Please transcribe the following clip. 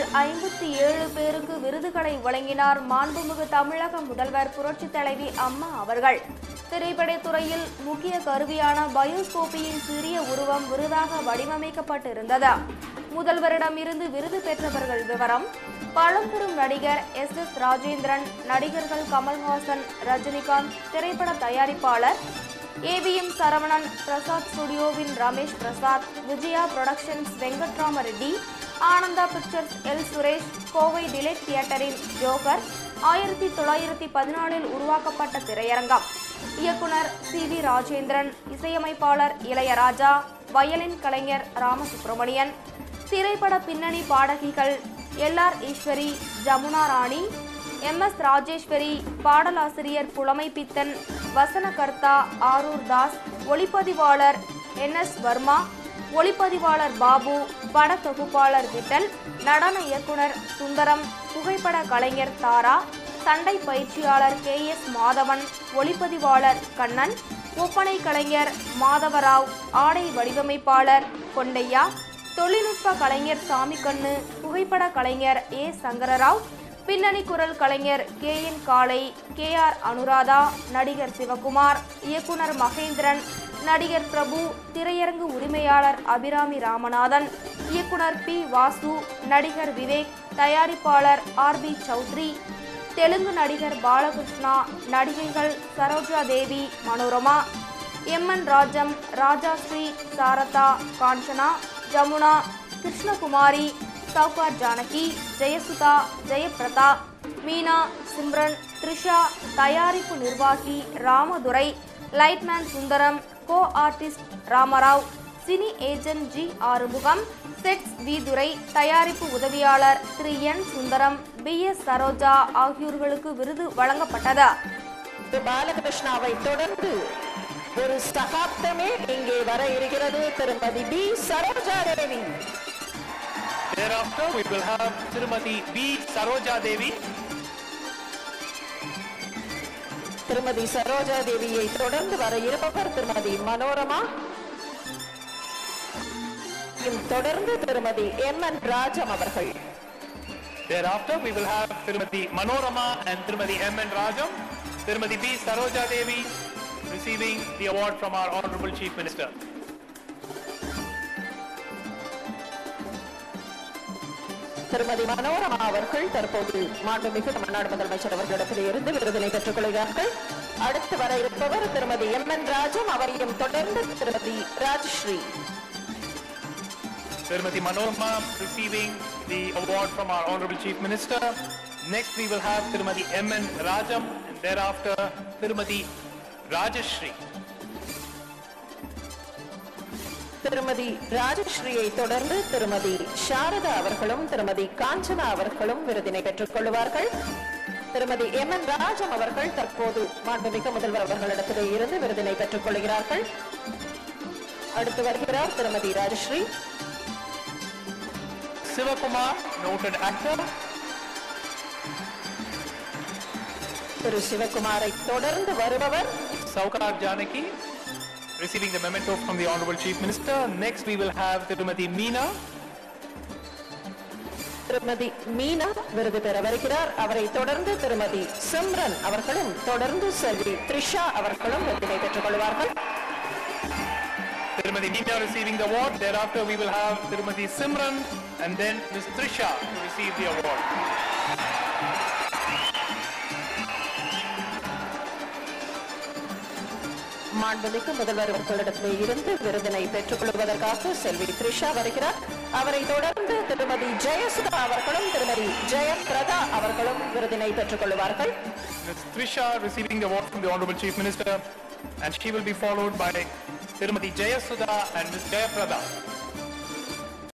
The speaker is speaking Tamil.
ஐம்பத்தி ஏழு பேருக்கு விருதுகளை வழங்கினார் மாண்புமிகு தமிழக முதல்வர் புரட்சித் தலைவி அம்மா அவர்கள் திரைப்படத்துறையில் முக்கிய கருவியான பயோஸ்கோப்பியின் சிறிய உருவம் விருதாக வடிவமைக்கப்பட்டிருந்தது முதல்வரிடமிருந்து விருது பெற்றவர்கள் விவரம் பழம்பெரும் நடிகர் எஸ் எஸ் ராஜேந்திரன் நடிகர்கள் கமல்ஹாசன் ரஜினிகாந்த் திரைப்பட தயாரிப்பாளர் ஏவிஎம் சரவணன் பிரசாத் ஸ்டுடியோவின் Ramesh Prasad Vijaya productions Venkatrama Reddy Ananda pictures L Suresh Kovai delight தியேட்டரின் ஜோகர் ஆயிரத்தி தொள்ளாயிரத்தி பதினாலில் உருவாக்கப்பட்ட திரையரங்கம் இயக்குனர் சி வி ராஜேந்திரன் இசையமைப்பாளர் இளையராஜா வயலின் கலைஞர் ராமசுப்பிரமணியன் திரைப்பட பின்னணி பாடகிகள் L R Eswari Jamuna Rani M S Rajeswari பாடலாசிரியர் புலமை பித்தன் வசனகர்த்தா ஆரூர் தாஸ் ஒளிப்பதிவாளர் என் எஸ் வர்மா ஒளிப்பதிவாளர் பாபு பட தொகுப்பாளர் விட்டல் நடன இயக்குனர் சுந்தரம் புகைப்பட கலைஞர் தாரா சண்டை பயிற்சியாளர் கே எஸ் மாதவன் ஒளிப்பதிவாளர் கண்ணன் ஒப்பனை கலைஞர் மாதவராவ் ஆடை வடிவமைப்பாளர் கொண்டையா தொழில்நுட்ப கலைஞர் சாமிக்கண்ணு புகைப்பட கலைஞர் ஏ சங்கரராவ் பின்னணி குரல் கலைஞர் கே என் காளை கே ஆர் அனுராதா நடிகர் சிவகுமார் இயக்குனர் மகேந்திரன் நடிகர் பிரபு திரையரங்கு உரிமையாளர் அபிராமி ராமநாதன் இயக்குனர் பி வாசு நடிகர் விவேக் தயாரிப்பாளர் ஆர் பி சௌத்ரி தெலுங்கு நடிகர் பாலகிருஷ்ணா நடிகைகள் சரோஜா தேவி மனோரமா எம்என் ராஜம் ராஜாஸ்ரீ சாரதா காஞ்சனா ஜமுனா கிருஷ்ணகுமாரி சௌகார் ஜானகி ஜெயசுதா ஜெயபிரதா மீனா சிம்ரன் த்ரிஷா தயாரிப்பு நிர்வாகி Ramadurai lightman Sundaram co artist Ramarao cine agent G Arumugam sets V Durai தயாரிப்பு உதவியாளர் Thiru N Sundaram P S Saroja ஆகியோர்களுக்கு விருது வழங்கப்பட்டது திரு பாலகிருஷ்ணாவை தொடர்ந்து ஒரு சகாப்தமே இங்கே வர இருக்கிறது Thirumathi P Saroja Devi Thereafter, we will have Tirumati B. Saroja Devi. திருமதி சரோஜா தேவியை தொடர்ந்து வர இருப்பவர் திருமதி மனோரமா இம் தொடர்ந்து திருமதி எம் என் ராஜம் அவர்கள் Thereafter, we will have Tirumati Manorama and Tirumati M. N. Rajam. Tirumati B. Saroja Devi receiving the award from our Honorable Chief Minister. திருமதி மனோரமா அவர்கள் தற்போது மாண்புமிகு தமிழ்நாடு முதலமைச்சர் அவர்களிடத்தில் இருந்து விருதினை பெற்றுக் கொள்கிறார்கள் அடுத்து வர இருப்பவர் திருமதி எம் என் ராஜம் அவரையும் தொடர்ந்து திருமதி Rajashree Tirumati Manorama receiving the award from our Honorable Chief Minister. Next, we will have Tirumati M. N. Rajam and thereafter Tirumati Rajashri. திருமதி ராஜஸ்ரீயை தொடர்ந்து திருமதி சாரதா அவர்களும் திருமதி காஞ்சனா அவர்களும் விருதினை பெற்றுக் கொள்வார்கள் திருமதி எம் என் ராஜம் அவர்கள் தற்போது மாண்புமிகு முதல்வர் அவர்களிடத்திலே இருந்து விருதினை பெற்றுக் கொள்கிறார்கள் அடுத்து வருகிறார் திருமதி ராஜஸ்ரீ Sivakumar, noted actor. திரு சிவகுமாரை தொடர்ந்து வருபவர் Saukar Janaki receiving the memento from the Honorable Chief Minister. Next, we will have Tirumati Meena. திருமதி மீனா விருது பெற வருகிறார் அவரை தொடர்ந்து திருமதி சிம்ரன் அவர்களும் தொடர்ந்து செல்வி த்ரிஷா அவர்களும் விருதினை பெற்றுக் கொள்வார்கள் Tirumati Meena receiving the award. Thereafter, we will have Tirumati Simran and then Ms. Trisha to receive the award. மாண்புமிகு முதல்வர் அவர்களிடத்திலே இருந்து விருதினை பெற்றுக் கொள்வதற்காக செல்வி த்ரிஷா வருகிறார் அவரை தொடர்ந்து திருமதி ஜெயசுதா அவர்களும் திருமதி ஜெயபிரதா அவர்களும் விருதினை பெற்றுக் கொள்வார்கள் Ms. Trisha receiving the award from the Honorable Chief Minister and she will be followed by Tirumati Jayasudha and Ms. Jayaprada.